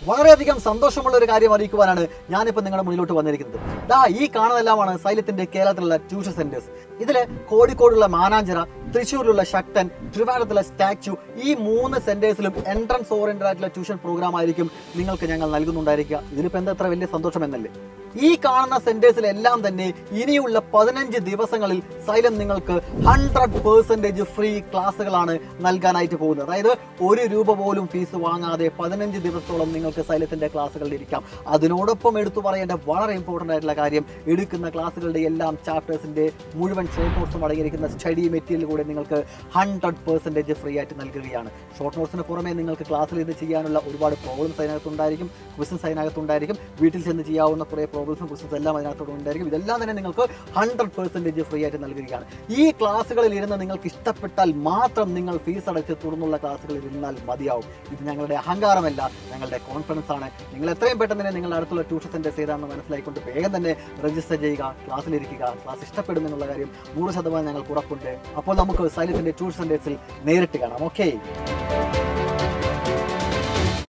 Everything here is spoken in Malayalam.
വളരെയധികം സന്തോഷമുള്ള ഒരു കാര്യം അറിയിക്കുവാനാണ് ഞാനിപ്പോൾ നിങ്ങളുടെ മുന്നിലോട്ട് വന്നിരിക്കുന്നത് ദാ ഈ കാണുന്നതെല്ലാമാണ് സൈലത്തിന്റെ കേരളത്തിലുള്ള ട്യൂഷൻ സെന്റേഴ്സ് ഇതില് കോഴിക്കോടുള്ള മാനാഞ്ചിറ തൃശ്ശൂരിലുള്ള ശക്തൻ ട്രിവാൻഡ്രത്തിലെ സ്റ്റാച്യു ഈ മൂന്ന് സെന്റേഴ്സിലും എൻട്രൻസ് ഓറിയന്റഡ് ആയിട്ടുള്ള ട്യൂഷൻ പ്രോഗ്രാം ആയിരിക്കും നിങ്ങൾക്ക് ഞങ്ങൾ നൽകുന്നുണ്ടായിരിക്കുക ഇതിലിപ്പോൾ എന്താ അത്ര വലിയ സന്തോഷം എന്നല്ലേ ഈ കാണുന്ന സെന്റേഴ്സിലെല്ലാം തന്നെ ഇനിയുള്ള പതിനഞ്ച് ദിവസങ്ങളിൽ സൈലം നിങ്ങൾക്ക് ഹൺഡ്രഡ് പേഴ്സൻറ്റേജ് ഫ്രീ ക്ലാസ്സുകളാണ് നൽകാനായിട്ട് പോകുന്നത് അതായത് ഒരു രൂപ പോലും ഫീസ് വാങ്ങാതെ പതിനഞ്ച് ദിവസത്തോളം നിങ്ങൾക്ക് സൈലത്തിന്റെ ക്ലാസ്സുകളിൽ ഇരിക്കാം അതിനോടൊപ്പം എടുത്തു പറയേണ്ട വളരെ ഇമ്പോർട്ടൻ്റ് ആയിട്ടുള്ള കാര്യം എടുക്കുന്ന ക്ലാസ്സുകളുടെ എല്ലാം ചാപ്റ്റേഴ്സിന്റെ മുഴുവൻ ഷോർട്ട് നോട്ട്സും അടങ്ങിയിരിക്കുന്ന സ്റ്റഡി മെറ്റീരിയൽ കൂടെ നിങ്ങൾക്ക് ഹൺഡ്രഡ് പെർസെൻറ്റേജ് ഫ്രീ ആയിട്ട് നൽകുകയാണ് ഷോർട്ട് നോട്ട്സിന് പുറമെ നിങ്ങൾക്ക് ക്ലാസ്സിൽ ഇത് ചെയ്യാനുള്ള ഒരുപാട് പ്രോബ്ലംസ് അതിനകത്തുണ്ടായിരിക്കും ക്വസ്റ്റൻസ് അതിനകത്തുണ്ടായിരിക്കും വീട്ടിൽ ചെന്ന് ചെയ്യാവുന്ന കുറേ പ്രോബ്ലംസും ക്വസ്റ്റൻസ് എല്ലാം അതിനകത്തോട് ഉണ്ടായിരിക്കും ഇതെല്ലാം തന്നെ നിങ്ങൾക്ക് ഹൺഡ്രഡ് പെർസെൻറ്റേജ് ഫ്രീ ആയിട്ട് നൽകുകയാണ് ഈ ക്ലാസ്സുകളിൽ ഇരുന്ന് നിങ്ങൾക്ക് ഇഷ്ടപ്പെട്ടാൽ മാത്രം നിങ്ങൾ ഫീസ് അടച്ച് തുടർന്നുള്ള ക്ലാസ്സുകളിൽ ഇരുന്നാൽ മതിയാവും ഇത് ഞങ്ങളുടെ അഹങ്കാരമല്ല ഞങ്ങളുടെ കോൺഫിഡൻസ് ആണ് നിങ്ങൾ എത്രയും പെട്ടെന്ന് തന്നെ നിങ്ങളുടെ അടുത്തുള്ള ട്യൂഷൻ സെന്റേഴ്സ് ഏതാണെന്ന് മനസ്സിലാക്കിക്കൊണ്ട് വേഗം തന്നെ രജിസ്റ്റർ ചെയ്യുക ക്ലാസ്സിലിരിക്കുക ക്ലാസ് ഇഷ്ടപ്പെടും എന്നുള്ള കാര്യം നൂറ് ശതമാനം ഞങ്ങൾക്ക് ഉറപ്പുണ്ട് അപ്പോൾ നമുക്ക് സൈലത്തിന്റെ ട്യൂഷൻ സെന്റേഴ്സിൽ നേരിട്ട് കാണാം ഓക്കെ